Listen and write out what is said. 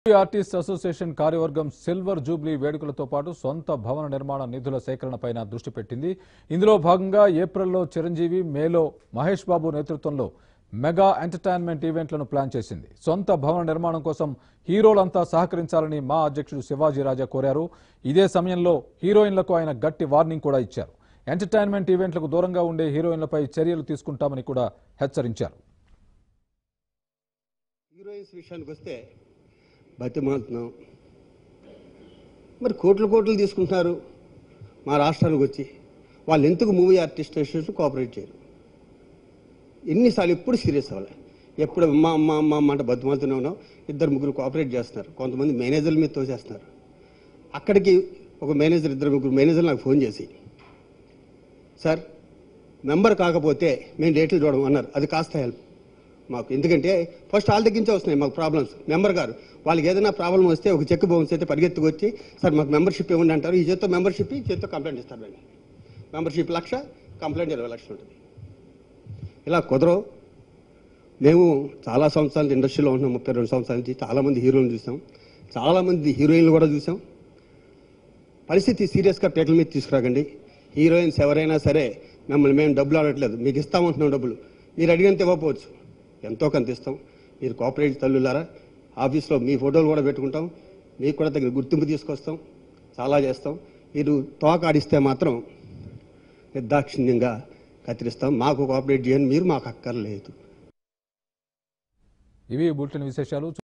artist association కార్యవర్గం silver jubilee వేడుకలతో పాటు సొంత భవన నిర్మాణ నిధుల సేకరణపైన దృష్టి పెట్టింది ఇందులో భాగంగా ఏప్రిల్లో చిరంజీవి మేలో మహేష్ బాబు నేతృత్వంలో మెగా ఎంటర్టైన్మెంట్ ఈవెంట్లను ప్లాన్ చేసింది సొంత భవన నిర్మాణం కోసం హీరోలంతా సహకరించాలని మా అధ్యక్షుడు శివాజీ రాజా కోరారు ఇదే సమయంలో హీరోయిన్లకు ఆయన గట్టి వార్నింగ్ కూడా ఇచ్చారు ఎంటర్టైన్మెంట్ ఈవెంట్లకు దూరంగా ఉండే హీరోయిన్లపై చర్యలు తీసుకుంటామని కూడా హెచ్చరించారు హీరోయిన్స్ విషయానికి వస్తే బతిమాలుతున్నాం మరి కోట్లు కోట్లు తీసుకుంటున్నారు మా రాష్ట్రానికి వచ్చి వాళ్ళు ఎందుకు మూవీ ఆర్టిస్ట్ అసోసియేషన్ కోఆపరేట్ చేయరు ఎన్నిసార్లు ఎప్పుడు సీరియస్ అవ్వాలి ఎప్పుడు మా మా మా మాట బతిమాలుతూనే ఉన్నాం ఇద్దరు ముగ్గురు కోఆపరేట్ చేస్తున్నారు కొంతమంది మేనేజర్ల మీద తోసేస్తున్నారు అక్కడికి ఒక మేనేజర్ ఇద్దరు ముగ్గురు మేనేజర్ నాకు ఫోన్ చేసి సార్ మెంబర్ కాకపోతే మేము డేట్లు చూడడం అన్నారు అది కాస్త హెల్ప్ మాకు ఎందుకంటే ఫస్ట్ వాళ్ళ దగ్గర నుంచే వస్తున్నాయి మాకు ప్రాబ్లమ్స్ మెంబర్ గారు వాళ్ళకి ఏదైనా ప్రాబ్లం వస్తే ఒక చెక్ బౌన్స్ అయితే పరిగెత్తుకు వచ్చి సార్ మాకు మెంబర్షిప్ ఇవ్వండి అంటారు ఈ చేత్తో మెంబర్షిప్ ఈ చేత్తో కంప్లైంట్ ఇస్తారు దాన్ని మెంబర్షిప్ లక్ష కంప్లైంట్ ఇరవై లక్షలు ఉంటుంది ఇలా కుదరవు మేము చాలా సంవత్సరాలు ఇండస్ట్రీలో ఉంటున్నాం ముప్పై రెండు సంవత్సరాల నుంచి చాలామంది హీరోలు చూసాం చాలామంది హీరోయిన్లు కూడా చూసాం పరిస్థితి సీరియస్గా పీటల మీద తీసుకురాకండి హీరోయిన్స్ ఎవరైనా సరే మిమ్మల్ని మేము డబ్బులు అడగట్లేదు మీకు ఇస్తామంటున్నాం డబ్బులు మీరు అడిగినంత ఇవ్వకపోవచ్చు ఎంతో కొంత ఇస్తాం మీరు కోఆపరేట్ తల్లులారా ఆఫీస్లో మీ ఫోటోలు కూడా పెట్టుకుంటాం మీకు కూడా తగిన గుర్తింపు తీసుకొస్తాం చాలా చేస్తాం మీరు తోక ఆడిస్తే మాత్రం నిర్దాక్షిణ్యంగా కత్తిరిస్తాం మాకు కోఆపరేట్ చేయండి మీరు మాకు అక్కర్లేదు ఇవి బులెటిన్ విశేషాలు